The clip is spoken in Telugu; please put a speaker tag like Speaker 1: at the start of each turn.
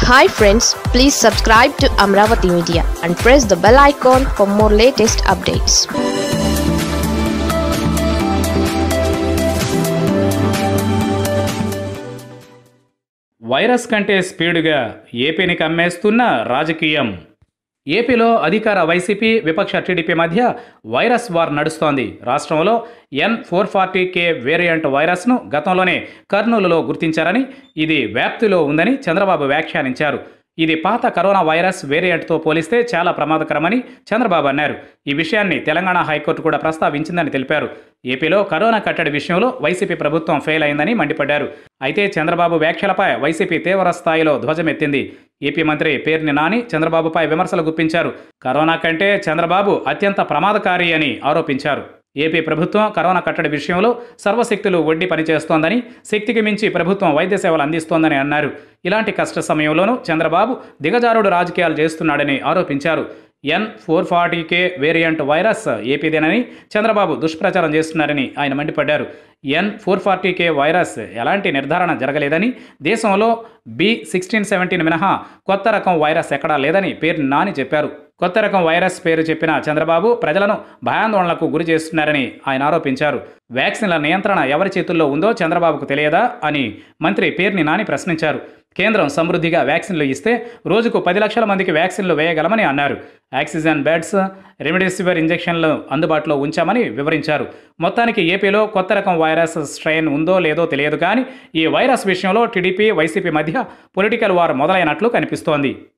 Speaker 1: hi friends please subscribe to Amaravati media and press the bell icon for more latest updates
Speaker 2: virus కంటే స్పీడుగా ఏపీని కమ్మేస్తున్న రాజకీయం ఏపీలో అధికార వైసీపీ విపక్ష టీడీపీ మధ్య వైరస్ వార్ నడుస్తోంది రాష్ట్రంలో N four forty K variant వైరస్ను గతంలోనే కర్నూలులో గుర్తించారని ఇది వ్యాప్తిలో ఉందని చంద్రబాబు వ్యాఖ్యానించారు ఇది పాత కరోనా వైరస్ వేరియంట్తో పోలిస్తే చాలా ప్రమాదకరమని చంద్రబాబు అన్నారు ఈ విషయాన్ని తెలంగాణ హైకోర్టు కూడా ప్రస్తావించిందని తెలిపారు ఏపీలో కరోనా కట్టడి విషయంలో వైసీపీ ప్రభుత్వం ఫెయిల్ అయిందని మండిపడ్డారు అయితే చంద్రబాబు వ్యాఖ్యలపై వైసీపీ తీవ్ర స్థాయిలో ధ్వజమెత్తింది ఏపీ మంత్రి పేర్ని నాని చంద్రబాబుపై విమర్శలు గుప్పించారు కరోనా కంటే చంద్రబాబు అత్యంత ప్రమాదకారి అని ఆరోపించారు ఏపీ ప్రభుత్వం కరోనా కట్టడి విషయంలో సర్వశక్తులు వడ్డీ పనిచేస్తోందని శక్తికి మించి ప్రభుత్వం వైద్య సేవలు అందిస్తోందని అన్నారు ఇలాంటి కష్ట సమయంలోనూ చంద్రబాబు దిగజారుడు రాజకీయాలు చేస్తున్నాడని ఆరోపించారు N four forty K variant virus ఏపీదేనని చంద్రబాబు దుష్ప్రచారం చేస్తున్నారని ఆయన మండిపడ్డారు N four forty K virus ఎలాంటి నిర్ధారణ జరగలేదని దేశంలో బి సిక్స్టీన్ సెవెంటీన్ మినహా కొత్త రకం వైరస్ ఎక్కడా లేదని పేరు నాని చెప్పారు కొత్త రకం వైరస్ పేరు చెప్పిన చంద్రబాబు ప్రజలను భయాందోళనకు గురి చేస్తున్నారని ఆయన ఆరోపించారు వ్యాక్సిన్ల నియంత్రణ ఎవరి చేతుల్లో ఉందో చంద్రబాబుకు తెలియదా అని మంత్రి పేర్ని నాని ప్రశ్నించారు కేంద్రం సమృద్ధిగా వ్యాక్సిన్లు ఇస్తే రోజుకు పది లక్షల మందికి వ్యాక్సిన్లు వేయగలమని అన్నారు ఆక్సిజన్ బెడ్స్ రెమిడెసివిర్ ఇంజెక్షన్లు అందుబాటులో ఉంచామని వివరించారు మొత్తానికి ఏపీలో కొత్త రకం వైరస్ స్ట్రెయిన్ ఉందో లేదో తెలియదు కానీ ఈ వైరస్ విషయంలో టీడీపీ వైసీపీ మధ్య పొలిటికల్ వార్ మొదలైనట్లు కనిపిస్తోంది